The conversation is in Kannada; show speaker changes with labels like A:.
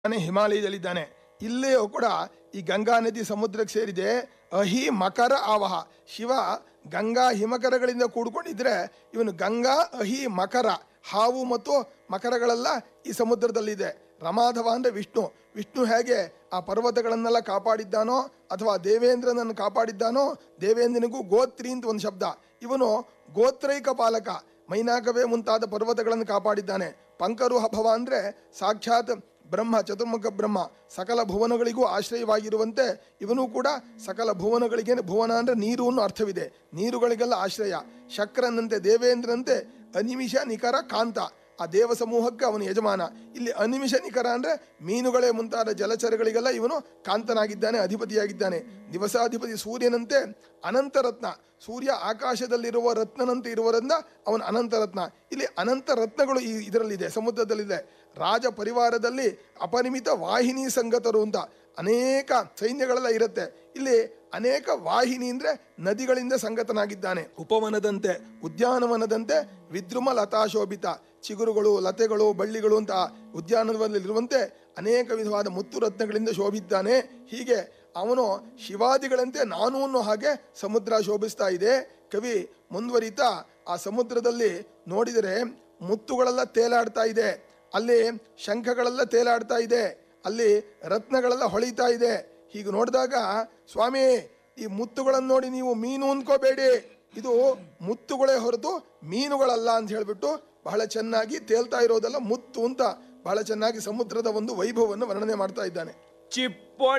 A: ತಾನೇ ಹಿಮಾಲಯದಲ್ಲಿದ್ದಾನೆ ಇಲ್ಲಿಯೂ ಕೂಡ ಈ ಗಂಗಾ ನದಿ ಸಮುದ್ರಕ್ಕೆ ಸೇರಿದೆ ಅಹಿ ಮಕರ ಆವಹ ಶಿವ ಗಂಗಾ ಹಿಮಕರಗಳಿಂದ ಕೂಡ್ಕೊಂಡಿದ್ರೆ ಇವನು ಗಂಗಾ ಅಹಿ ಮಕರ ಹಾವು ಮತ್ತು ಮಕರಗಳೆಲ್ಲ ಈ ಸಮುದ್ರದಲ್ಲಿದೆ ರಮಾಧವ ಅಂದ್ರೆ ವಿಷ್ಣು ವಿಷ್ಣು ಹೇಗೆ ಆ ಪರ್ವತಗಳನ್ನೆಲ್ಲ ಕಾಪಾಡಿದ್ದಾನೋ ಅಥವಾ ದೇವೇಂದ್ರನನ್ನು ಕಾಪಾಡಿದ್ದಾನೋ ದೇವೇಂದ್ರನಿಗೂ ಗೋತ್ರಿ ಅಂತ ಒಂದು ಶಬ್ದ ಇವನು ಗೋತ್ರೈಕ ಪಾಲಕ ಮೈನಾಕವೇ ಮುಂತಾದ ಪರ್ವತಗಳನ್ನು ಕಾಪಾಡಿದ್ದಾನೆ ಪಂಕರು ಭವ ಅಂದ್ರೆ ಸಾಕ್ಷಾತ್ ಬ್ರಹ್ಮ ಚತುರ್ಮುಖ ಬ್ರಹ್ಮ ಸಕಲ ಭುವನಗಳಿಗೂ ಆಶ್ರಯವಾಗಿರುವಂತೆ ಇವನು ಕೂಡ ಸಕಲ ಭುವನಗಳಿಗೆ ಭುವನ ಅಂದ್ರೆ ನೀರು ಅನ್ನೋ ಅರ್ಥವಿದೆ ನೀರುಗಳಿಗೆಲ್ಲ ಆಶ್ರಯ ಶಕ್ರನಂತೆ ದೇವೇಂದ್ರಂತೆ ಅನಿಮಿಷ ನಿಖರ ಕಾಂತ ಆ ದೇವ ಸಮೂಹಕ್ಕೆ ಅವನು ಯಜಮಾನ ಇಲ್ಲಿ ಅನಿಮಿಷ ನಿಖರ ಅಂದ್ರೆ ಮೀನುಗಳೇ ಮುಂತಾದ ಜಲಚರಗಳಿಗೆಲ್ಲ ಇವನು ಕಾಂತನಾಗಿದ್ದಾನೆ ಅಧಿಪತಿಯಾಗಿದ್ದಾನೆ ದಿವಸಾಧಿಪತಿ ಸೂರ್ಯನಂತೆ ಅನಂತರತ್ನ ಸೂರ್ಯ ಆಕಾಶದಲ್ಲಿರುವ ರತ್ನನಂತೆ ಇರುವುದರಿಂದ ಅವನು ಅನಂತರತ್ನ ಇಲ್ಲಿ ಅನಂತ ರತ್ನಗಳು ಈ ಇದರಲ್ಲಿದೆ ಸಮುದ್ರದಲ್ಲಿದೆ ರಾಜ ಪರಿವಾರದಲ್ಲಿ ಅಪರಿಮಿತ ವಾಹಿನಿ ಸಂಗತರು ಅಂತ ಅನೇಕ ಸೈನ್ಯಗಳೆಲ್ಲ ಇರುತ್ತೆ ಇಲ್ಲಿ ಅನೇಕ ವಾಹಿನಿ ಅಂದ್ರೆ ನದಿಗಳಿಂದ ಸಂಗತನಾಗಿದ್ದಾನೆ ಉಪವನದಂತೆ ಉದ್ಯಾನವನದಂತೆ ವಿದ್ರುಮ ಲತಾಶೋಭಿತ ಚಿಗುರುಗಳು ಲತೆಗಳು ಬಳ್ಳಿಗಳು ಅಂತ ಉದ್ಯಾನವನದಲ್ಲಿರುವಂತೆ ಅನೇಕ ವಿಧವಾದ ಮುತ್ತು ರತ್ನಗಳಿಂದ ಶೋಭಿದ್ದಾನೆ ಹೀಗೆ ಅವನು ಶಿವಾದಿಗಳಂತೆ ನಾನು ಅನ್ನೋ ಹಾಗೆ ಸಮುದ್ರ ಶೋಭಿಸ್ತಾ ಇದೆ ಕವಿ ಮುಂದುವರಿತಾ ಆ ಸಮುದ್ರದಲ್ಲಿ ನೋಡಿದರೆ ಮುತ್ತುಗಳೆಲ್ಲ ತೇಲಾಡ್ತಾ ಇದೆ ಅಲ್ಲಿ ಶಂಖಗಳೆಲ್ಲ ತೇಲಾಡ್ತಾ ಇದೆ ಅಲ್ಲಿ ರತ್ನಗಳೆಲ್ಲ ಹೊಳಿತಾ ಇದೆ ಹೀಗೆ ನೋಡಿದಾಗ ಸ್ವಾಮಿ ಈ ಮುತ್ತುಗಳನ್ನು ನೋಡಿ ನೀವು ಮೀನು ಅನ್ಕೋಬೇಡಿ ಇದು ಮುತ್ತುಗಳೇ ಹೊರತು ಮೀನುಗಳಲ್ಲ ಅಂತ ಹೇಳ್ಬಿಟ್ಟು ಬಹಳ ಚೆನ್ನಾಗಿ ತೇಲ್ತಾ ಇರೋದೆಲ್ಲ ಮುತ್ತು ಅಂತ ಬಹಳ ಚೆನ್ನಾಗಿ ಸಮುದ್ರದ ಒಂದು ವೈಭವವನ್ನು ವರ್ಣನೆ ಮಾಡ್ತಾ ಇದ್ದಾನೆ
B: ಚಿಪ್ಪೊಡೆ